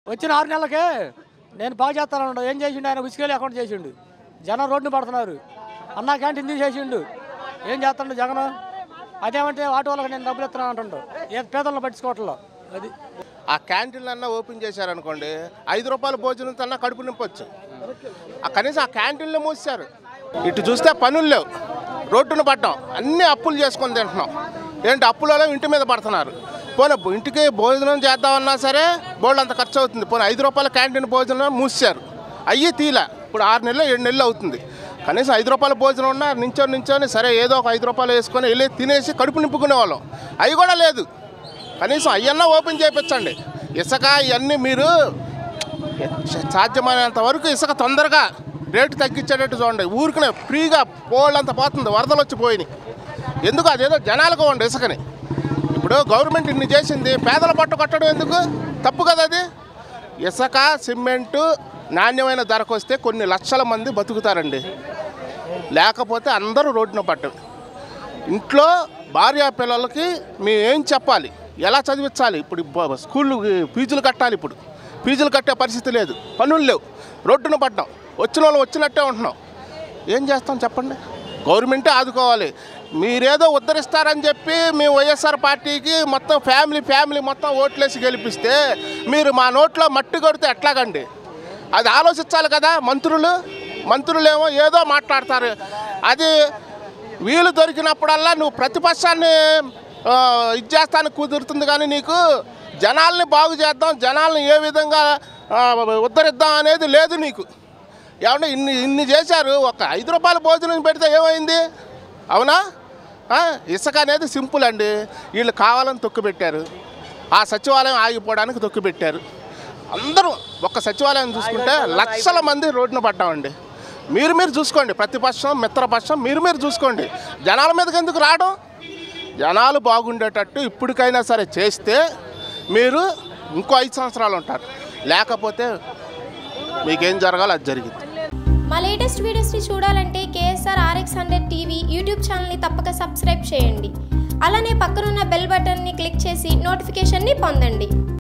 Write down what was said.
వచ్చిన ఆరు నెలలకే నేను బాగా చేస్తాను ఏం చేసిండు ఆయన ఉసుకెళ్ళి అకౌంట్ చేసిండు జనం రోడ్డుని పడుతున్నారు అన్నా క్యాంటీన్ తీసేసిండు ఏం చేస్తాడు జగన్ అదేమంటే ఆటో వాళ్ళకి నేను డబ్బులు ఇస్తున్నాను అంటుండు ఏ పేదలను పట్టించుకోవట్లేదు అది ఆ క్యాంటీన్లు అన్నా ఓపెన్ చేశారనుకోండి ఐదు రూపాయల భోజనంతో అన్నా కడుపు నింపొచ్చు ఆ కనీసం ఆ క్యాంటీన్లు మూసారు ఇటు చూస్తే పనులు లేవు రోడ్డును పడ్డాం అన్ని అప్పులు చేసుకొని తింటున్నాం ఏంటి అప్పులలో ఇంటి మీద పడుతున్నారు పోనీ ఇంటికి భోజనం చేద్దామన్నా సరే బోల్డ్ అంత ఖర్చు అవుతుంది పోనీ ఐదు రూపాయల క్యాంటీన్ భోజనం మూసారు అయ్యి తీల ఇప్పుడు ఆరు నెలలు ఏడు నెలలు అవుతుంది కనీసం ఐదు రూపాయల భోజనం ఉన్నా నించొని నించొని సరే ఏదో ఒక ఐదు రూపాయలు వేసుకొని వెళ్ళి తినేసి కడుపు నింపుకునే వాళ్ళం అవి కూడా లేదు కనీసం అయ్యన్నా ఓపెన్ చేయించండి ఇసుక ఇవన్నీ మీరు సాధ్యమైనంత వరకు ఇసుక తొందరగా రేటు తగ్గించేటట్టు చూడండి ఊరికనే ఫ్రీగా పోళ్ళంత పోతుంది వరదలు వచ్చి పోయినాయి ఎందుకు అదేదో జనాలకు ఉండి ఇసుకని ఇప్పుడు గవర్నమెంట్ ఇన్ని చేసింది పేదల పట్టు కొట్టడం ఎందుకు తప్పు కదా అది ఇసుక సిమెంటు నాణ్యమైన ధరకు వస్తే కొన్ని లక్షల మంది బతుకుతారండి లేకపోతే అందరూ రోడ్డున పట్టం ఇంట్లో భార్య పిల్లలకి మేము ఏం చెప్పాలి ఎలా చదివించాలి ఇప్పుడు బ- స్కూళ్ళు ఫీజులు కట్టాలి ఇప్పుడు ఫీజులు కట్టే పరిస్థితి లేదు పనులు లేవు రోడ్డున పడ్డాం వచ్చిన వాళ్ళు వచ్చినట్టే ఉంటున్నాం ఏం చేస్తాం చెప్పండి గవర్నమెంటే ఆదుకోవాలి మీరేదో ఉద్ధరిస్తారని చెప్పి మేము వైఎస్ఆర్ పార్టీకి మొత్తం ఫ్యామిలీ ఫ్యామిలీ మొత్తం ఓట్లేసి గెలిపిస్తే మీరు మా నోట్లో మట్టి కొడితే ఎట్లాగండి అది ఆలోచించాలి కదా మంత్రులు మంత్రులేమో ఏదో మాట్లాడతారు అది వీలు దొరికినప్పుడల్లా నువ్వు ప్రతిపక్షాన్ని ఆ, ఇది చేస్తానికి కుదురుతుంది కానీ నీకు జనాల్ని బాగు చేద్దాం జనాల్ని ఏ విధంగా ఆ, ఉద్ధరిద్దాం అనేది లేదు నీకు ఏమంటే ఇన్ని ఇన్ని చేశారు ఒక ఐదు రూపాయల భోజనం పెడితే ఏమైంది అవునా ఆ, ఇసుక అనేది సింపుల్ అండి వీళ్ళు కావాలని తొక్కు పెట్టారు ఆ సచివాలయం ఆగిపోవడానికి తొక్కు పెట్టారు అందరూ ఒక్క సచివాలయం చూసుకుంటే లక్షల మంది రోడ్డున పడ్డామండి మీరు మీరు చూసుకోండి ప్రతిపక్షం మిత్రపక్షం మీరు మీరు చూసుకోండి జనాల మీదకి ఎందుకు రావడం జనాలు బాగుండేటట్టు ఇప్పటికైనా సరే చేస్తే మీరు ఇంకో ఐదు సంవత్సరాలు ఉంటారు లేకపోతే మీకేం జరగాలో అది జరిగింది మా లేటెస్ట్ వీడియోస్ని చూడాలంటే KSR RX hundred TV YouTube ఛానల్ని తప్పక సబ్స్క్రైబ్ చేయండి అలానే పక్కనున్న బెల్ బటన్ని క్లిక్ చేసి నోటిఫికేషన్ని పొందండి